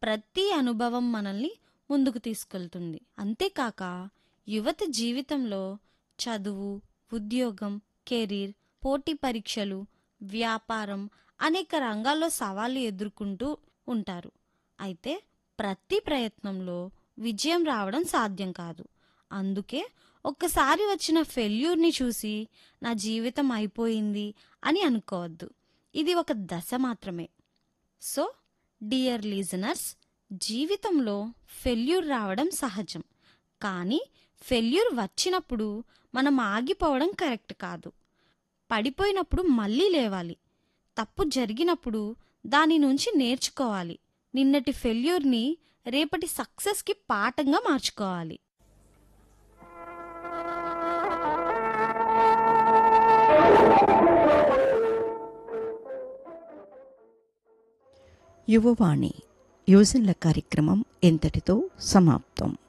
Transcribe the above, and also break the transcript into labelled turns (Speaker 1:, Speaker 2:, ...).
Speaker 1: ప్రతి అనుభవం మనల్ని ముందుకు తీసుకెళ్తుంది అంతేకాక యువత జీవితంలో చదువు ఉద్యోగం కెరీర్ పోటీ పరీక్షలు వ్యాపారం అనేక రంగాల్లో సవాళ్లు ఎదుర్కొంటూ ఉంటారు అయితే ప్రతి ప్రయత్నంలో విజయం రావడం సాధ్యం కాదు అందుకే ఒక్కసారి వచ్చిన ఫెయిల్యూర్ని చూసి నా జీవితం అయిపోయింది అని అనుకోవద్దు ఇది ఒక దశ మాత్రమే సో డియర్ లీజనర్స్ జీవితంలో ఫెయిల్యూర్ రావడం సహజం కానీ ఫెయిల్యూర్ వచ్చినప్పుడు మనం ఆగిపోవడం కరెక్ట్ కాదు పడిపోయినప్పుడు మళ్ళీ లేవాలి తప్పు జరిగినప్పుడు దాని నుంచి నేర్చుకోవాలి నిన్నటి ఫెయిల్యూర్ని రేపటి సక్సెస్కి పాఠంగా మార్చుకోవాలి
Speaker 2: యువవాణి యోజనల కార్యక్రమం ఎంతటితో సమాప్తం